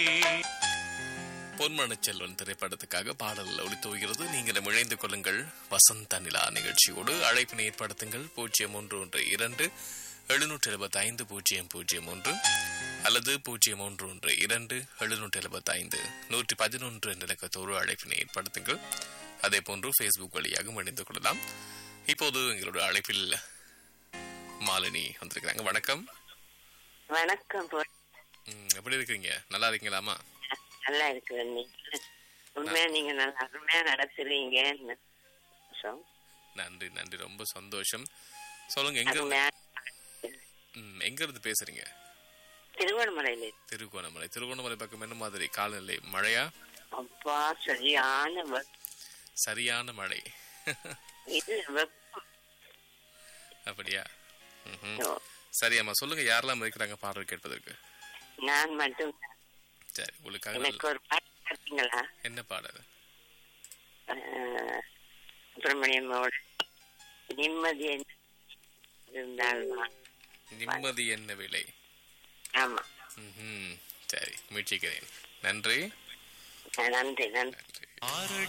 பொன்மனச் செல்வன் திரைப்படத்துக்காக பாடல் ஒளித்துவகிறது நீங்கள் இணைந்து கொள்ளுங்கள் வசந்த நிலா நிகழ்ச்சியோடு அழைப்பினை ஏற்படுத்துங்கள் பூஜ்ஜியம் ஒன்று ஒன்று இரண்டு எழுநூற்றி எழுபத்தி ஐந்து பூஜ்ஜியம் பூஜ்ஜியம் ஒன்று அல்லது பூஜ்ஜியம் ஒன்று ஒன்று இரண்டு எழுநூற்றி எழுபத்தி ஐந்து நூற்றி பதினொன்று என்ற இலக்கத்தோடு அழைப்பினை ஏற்படுத்துங்கள் அதே போன்று ஃபேஸ்புக் வழியாக இணைந்து கொள்ளலாம் இப்போது எங்களுடைய அழைப்பில் மாலினி வந்திருக்கிறாங்க வணக்கம் வணக்கம் போ ம், எப்படி இருக்கீங்க நல்லா இருக்கீங்களாமா நல்லா இருக்குது நீங்க உண்மையா நீங்க நல்லா அருமையா நடத்துறீங்க நன்றி நன்றி ரொம்ப சந்தோஷம் சொல்லுங்க எங்க இருந்து அருமையா ம், எங்க இருந்து பேசுறீங்க திருவண்ணாமலையில இருக்கு. திருகோணமலை திருகோணமலை பக்கம் என்ன மாதிரி காலநிலை மழையா அப்பா சரியான வெப்- சரியான மழை இது வெப்பம் அப்படியா ம்ஹும். ஓ, சரி அம்மா சொல்லுங்க யாரெல்லாம் இருக்கிறாங்க பாடல் கேட்பதற்கு நான் மட்டும் சரி உங்களுக்காக எனக்கு நல்ல- ஒரு பாட்டு பார்த்தீங்களா என்ன பாடல் அஹ், சுப்பிரமணியமோட நிம்மதி என்ன இருந்தால்தான் நிம்மதி என்ன விலை ஆமா ம்ஹும். சரி முயற்சிக்கிறேன் நன்றி நன்றி நன்றி நன்றி ஆறடி